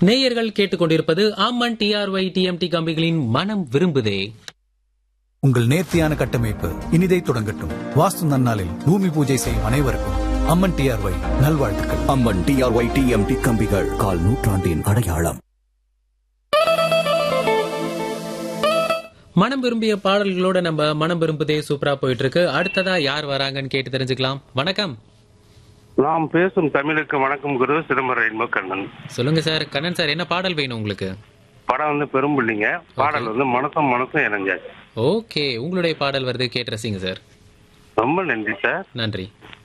நேயர்கள் கேட்டுக்கொண்டிருப்பது அம்மன் TRY TMT கம்பிகளின் மனம் விரும்புதே உங்கள் நேர்த்தியான கட்டமைப்பு இனிதை தொடங்கட்டும் வாஸ்து நன்னாளில் பூமி பூஜை செய்யும் அனைவருக்கும் அம்மன் டிஆர்ஒய் நல்வாழ்த்துக்கள் அம்மன் டிஆர்ஒய் டிஎம்டி கம்பிகள் கால் நூற்றாண்டின் அடையாளம் மனம் விரும்பிய பாடல்களோட நம்ம மனம் விரும்புதே சூப்பரா போயிட்டு இருக்கு அடுத்ததா யார் வராங்கன்னு கேட்டு தெரிஞ்சுக்கலாம் வணக்கம் நாம் பேசும் தமிழுக்கு வணக்கம் குரு சிதம்பரம் ரெயின்போ கண்ணன் சொல்லுங்க சார் கண்ணன் சார் என்ன பாடல் வேணும் உங்களுக்கு படம் வந்து பெரும்பிள்ளிங்க பாடல் வந்து மனசும் மனசும் இணைஞ்சாச்சு ஓகே உங்களுடைய பாடல் வருது கேட்டு ரசிங்க சார் ரொம்ப நன்றி சார் நன்றி